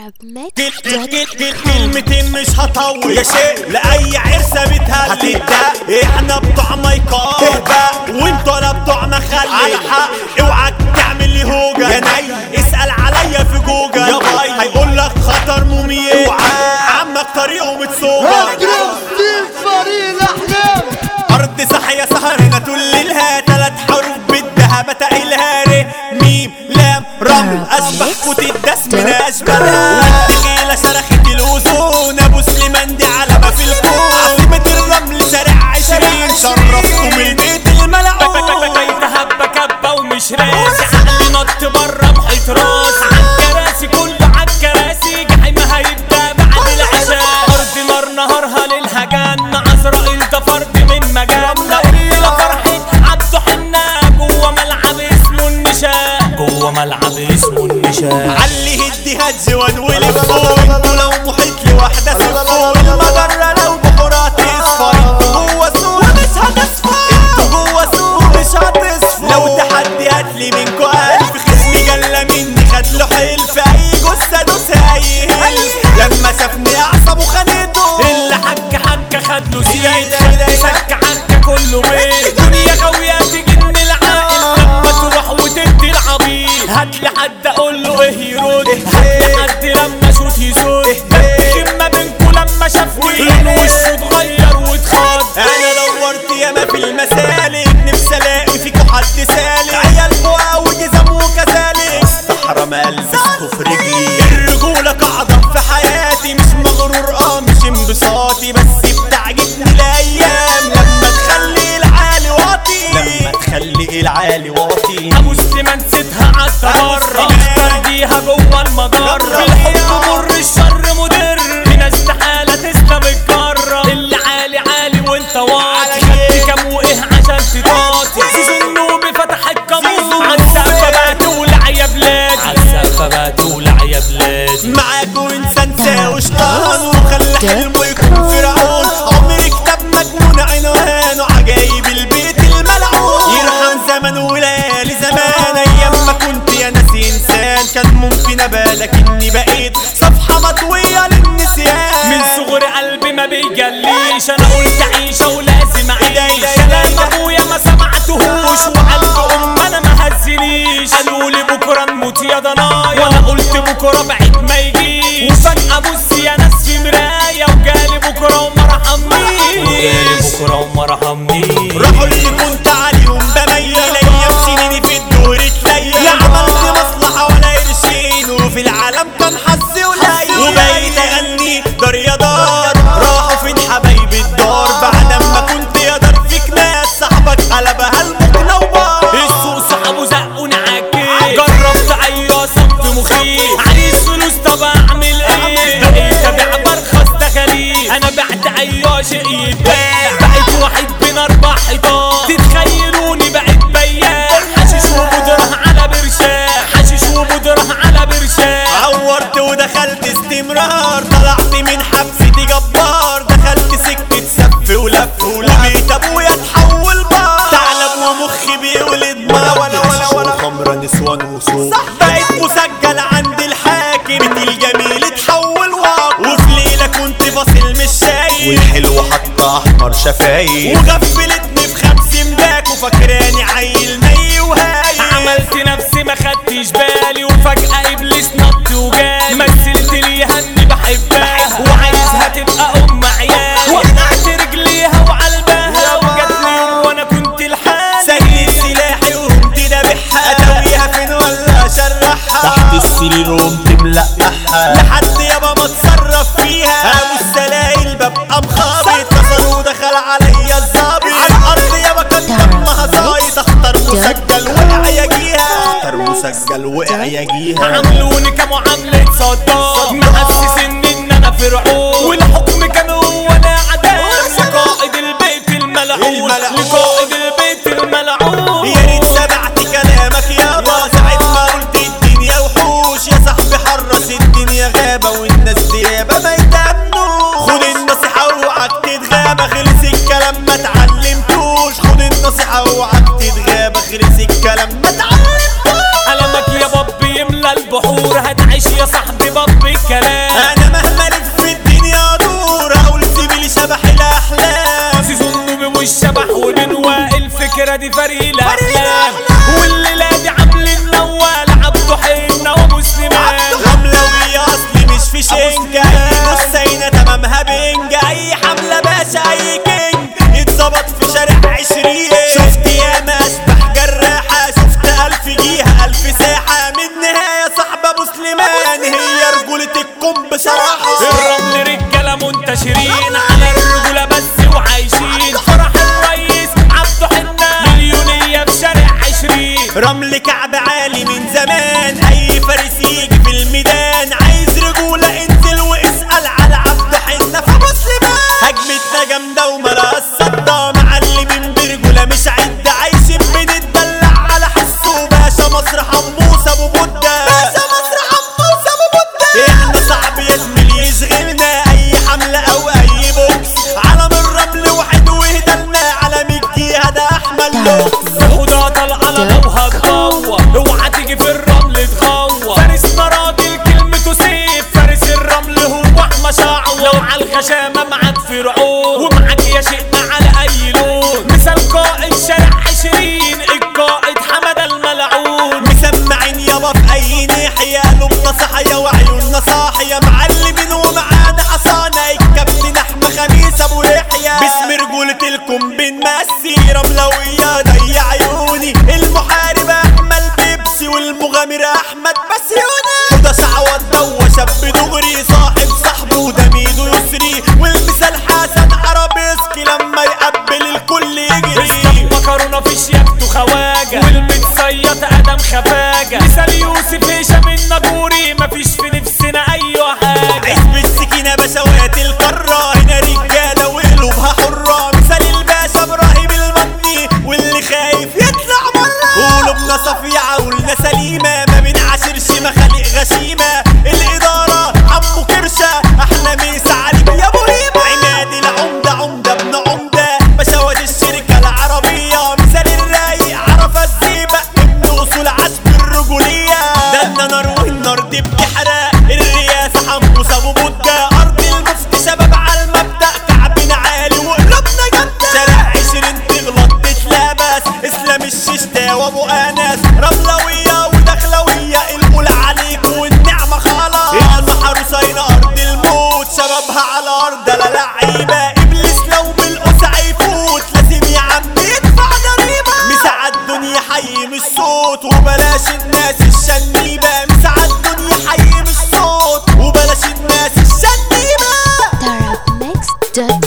كلمتين مش هطول يا شيء لأي عرسة بتهلل هتبدأ احنا بتوع مايكات تهبى وانتوا انا بتوع مخلل على حق اوعى تعمل لي هوجة يا ني اسأل عليا في جوجل يا باي هيقول لك خطر موميات عمك طريقه متسوبة أرض صحية سهرانة تللها تلات حروف بالذهب تقيلها ر ميم لام رمل أشبح كوت الدس من أشبالها والتقيلة شرخت الوزون أبو سليمان دي علامة في الكون عاصمة الرمل شارع عشرين شرفتكم البيت الملعون بقيت هبة كبة ومش راسي عقلي نط برا محيط راسي عالكراسي كله عالكراسي جحيم هيبدأ بعد العشاء أرض نار نهارها للهجان عزرائيل ده فرد من مجالنا إلا فرحة عبده حنا جوه ملعب اسمه النشان جوه ملعب اسمه النشان علي هدي هجوان ولفون ولو محيط لوحدة سفون المجرة لو بحورات اصفر انتوا جوا سوق مش هتصفر انتوا جوا سوق مش هتصفر لو تحدي هاتلي منكو ألف خصمي جلة مني خد له حلف أي جثة دوس أي هلف لما شافني أعصابه خانته اللي حك حك خد له زيت خد سك حك كله بيت دنيا غاوية تجن العاقل لما تروح وتدي العبيط هات لي حد اقول له ايه يرد هات لي حد لما شوت يسود بتكلم ما بينكوا لما شافني لون وشه اتغير واتخض انا دورت ياما في المسالك نفسي الاقي فيكوا حد سالك عيال بقى وجزم وكذلك الصحراء ما البسكوا في رجلي الرجولة قاعدة في حياتي مش مغرور اه مش انبساطي بس بتعجبني الايام لما تخلي العالي واطي لما تخلي العالي واطي ابو سليمان سيتها عالتبرة اختار جوه المجرة بالحب مر الشر مدر في ناس استحالة تسلم الجرة اللي عالي عالي وانت واطي خدت كام وايه عشان تطاطي زيزو النوبي فتح القاموس عالسقفة بقى تولع يا بلادي عالسقفة بقى تولع يا بلادي معاكوا انسان ساوي شطان وخلى حلمه يكون فرعون عمري كتاب مجنون عنوانه عجايب البيت الملعون يرحم زمن وليالي زمان ايام ما كنت يا ناسي انسان كان ممكن ابالك اني بقيت صفحه مطويه للنسيان من صغر قلبي ما بيجليش انا قلت عيشه ولازم اعيش كلام ابويا ما سمعتهوش وقلب ام انا ما هزليش قالوا لي بكره نموت يا ضنايا وانا قلت بكره بعيد ما يجيش وفجاه بص يا ناس في مرايه وجالي بكره وما رحمنيش وجالي بكره وما رحمنيش راحوا اللي كنت عليهم بميل ليا بسنيني في الدور تليل لا عملت مصلحة ولا قرشين وفي العالم كان حظي قليل وبقيت اغني دار يا دار راحوا فين حبايب الدار بعد ما كنت يا دار فيك ناس صاحبك قلبها المقنع وبار السوق صحابه زقوني عاكي جربت اي صف مخيف عايز فلوس طب اعمل ايه بقيت ابيع برخص تخاريف انا بعت اي شيء يتباع بقيت واحد بين اربع حيطان تتخيلوني بقيت بياع حشيش وبودره على برشام حشيش وبودره على برشام عورت ودخلت استمرار طلعت من حبستي جبار دخلت سكة سف ولف ولبيت ابويا اتحول بار ثعلب ومخي بيولد ما ولا ولا ولا خمرة نسوان وسوق بقيت مسجل عند الحاكم بيت الجميل اتحول واقع وفي ليلة كنت فاصل مش شايف والحلو حط احمر شفايف وغفلتني في خمس مداك وفاكراني عيل ني وهايل عملت نفسي ما خدتش بالي وفجأة ابليس نط وجالي مثلت ليها اني بحبها وعايزها تبقى ام عيال وقعت رجليها وعلبها وجاتني يوم وانا كنت الحال سجل سلاحي وقمت دابحها اتويها فين ولا اشرحها تحت السرير وقمت ملقحها لحد يابا ما اتصرف فيها ابو السلايل ببقى مخابط كسر ودخل عليا الظابط على الارض يابا كان دمها زايد اختار مسجل وقع يجيها اختار مسجل وقع يجيها عاملوني كمعاملة صدام محسس ان ان انا فرعون والحكم كان هو انا عداء لقائد البيت الملعون الملعون. لقائد البيت الملعون يا ريت سمعت كلامك يابا ساعة ما قلت الدنيا وحوش يا صاحبي حرص الدنيا غابة والناس ديابة ما يتأمنوش خد النصيحة اوعك تتغابى خلص الكلام ما اتعلمتوش خد النصيحة اوعك تتغابى خلص الكلام ما اتعلمتوش قلمك يا باب يملى البحور هتعيش يا صاحبي باب الكلام دي فريق الافلام والليله دي عاملين نوال عبده حنه ومسلمان رملوي اصلي مش في شنجة نصينا تمامها بنجة اي حملة باشا اي كينج يتظبط في شارع عشرين شفت ياما اشبح جراحة شفت الف جيهة الف ساحة من نهاية صاحبة ابو سليمان هي رجولة الكم بصراحة الرمل رجاله منتشرين على الرجوله بس وعايشين فرح الريس عبده حنه مليونيه في شارع عشرين رمل كعب عالي من زمان اي فارس يجي في الميدان عايز رجولة انزل واسأل على عبد حنة في مسلمان هجمتنا جامدة وملاها الصدى معلمين برجولة مش عدة عايشين بنتدلع على حسه باشا مصر حموس ابو بودة باشا مصر حموس ابو بودة احنا صعب يا زميلي يشغلنا اي حملة او اي بوكس علم الرمل واحد وهدلنا على ميكي هذا احمد لوكس خدها طلعه لو هتدور اوعى تيجي في الرمل تغور فارسنا راجل كلمته سيف فارس الرمل هو احمى شعور لو على الخشامه معاك فرعون ومعاك يا شقه على اي لون مثال قائد شارع عشرين القائد حمد الملعون مسمعين يابا في اي ناحية قلوبنا صاحية وعيوننا صاحية معلمين ومعانا حصانة الكابتن احمد خميس ابو يحيى باسم رجولة الكم بنمسي رملوية ضي عيوني المحارب احمد بيبسي والمغامر احمد بسيوني وده شعوة ضوى شاب دغري صاحب صاحبه ده ميدو يسري والمثال حسن عربيسكي لما يقبل الكل يجري مكرونه في شياكته خواجه والمتصيط ادم خفاجه مثال يوسف هشام النجوري مفيش في نفسنا اي حاجه عيش بالسكينة بشوات القارة هنا رجالة وقلوبها حرة مثال الباشا ابراهيم المني واللي خايف يطلع برا قلوبنا صافية عقولنا سليمة ما بنعاشرش مخالق غشيمة الإدارة عمو كرشة أحلى ميس عليك يا أبو هيبة عماد العمدة عمدة ابن عمدة بشوات الشركة العربية مثال الرايق عرفة الزيبة ابن أصول عشب الرجولية ده النار والنار دي بتحرق الرئاسة حمص أبو بودة أرض المفتي شباب على المبدأ كعبنا عالي وقلوبنا جامدة شارع عشرين تغلط تتلابس إسلام الششتا وأبو أنس رملوية ودخلوية القول عليك والنعمة خلاص البحر وساينا أرض الموت شبابها على أرض لا لعيبة إبليس لو بالقسع يفوت لازم يا عم يدفع ضريبة مساعة الدنيا حي من الصوت وبلاش الناس الشنيبة مساعة الدنيا حي من الصوت وبلاش الناس الشنيبة Tarab Mix dot